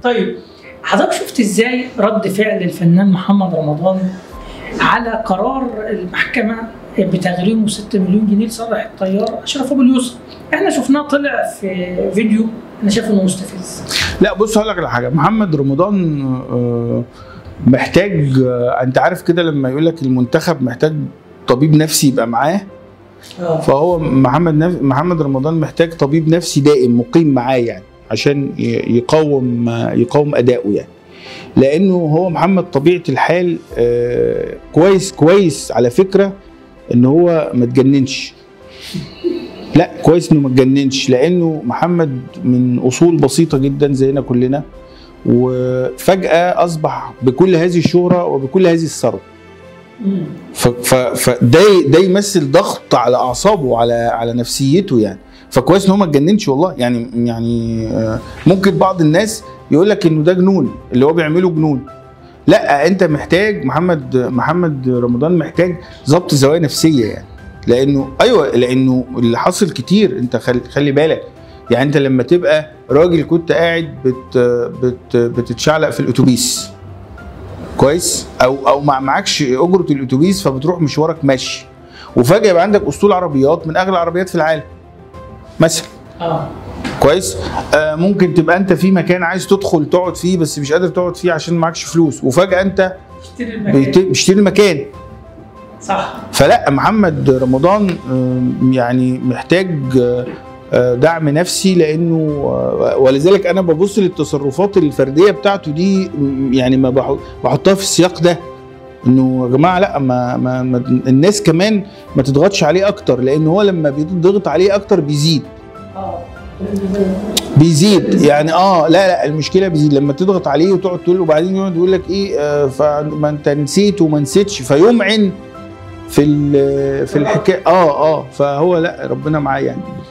طيب حضرتك شفت ازاي رد فعل الفنان محمد رمضان على قرار المحكمه بتغريمه 6 مليون جنيه لصالح الطيار اشرف ابو اليوسف احنا شفناه طلع في فيديو انا شايف انه مستفز لا بص هقول لك على حاجه محمد رمضان آه، محتاج آه، انت عارف كده لما يقول لك المنتخب محتاج طبيب نفسي يبقى معاه اه فهو محمد نف... محمد رمضان محتاج طبيب نفسي دائم مقيم معاه يعني عشان ي- يقاوم يقاوم اداؤه يعني لانه هو محمد طبيعه الحال آه، كويس كويس على فكره ان هو ما تجننش لا كويس انه ما تجننش لانه محمد من اصول بسيطه جدا زينا كلنا وفجاه اصبح بكل هذه الشهره وبكل هذه الثروه مم. ف- ف- فده ده يمثل ضغط على اعصابه وعلى على نفسيته يعني فكويس ان هو ما اتجننش والله يعني يعني آه، ممكن بعض الناس يقول لك انه ده جنون اللي هو بيعمله جنون لا انت محتاج محمد محمد رمضان محتاج ضبط زوايا نفسيه يعني لانه ايوه لانه اللي حاصل كتير انت خلي, خلي بالك يعني انت لما تبقى راجل كنت قاعد بت بت بتتشعلق في الاتوبيس كويس او او ما معكش اجره الاتوبيس فبتروح مشوارك مشي وفجاه يبقى عندك اسطول عربيات من اغلى العربيات في العالم مثلا اه كويس آه ممكن تبقى انت في مكان عايز تدخل تقعد فيه بس مش قادر تقعد فيه عشان معكش فلوس وفجاه انت اشتري المكان بت- بتشتري المكان صح فلا محمد رمضان آه، يعني محتاج آه، آه، دعم نفسي لانه آه، ولذلك انا ببص للتصرفات الفرديه بتاعته دي م، يعني ما بح- بحطها في السياق ده انه يا جماعه لا ما, ما, ما الناس كمان ما تضغطش عليه اكتر لان هو لما بيضغط عليه اكتر بيزيد اه بيزيد يعني اه لا لا المشكله بيزيد لما تضغط عليه وتقعد تقول له وبعدين يقعد يقول لك ايه آه فما انت نسيت وما نسيتش فيمعن في ال- في الحكايه اه اه فهو لا ربنا معاه يعني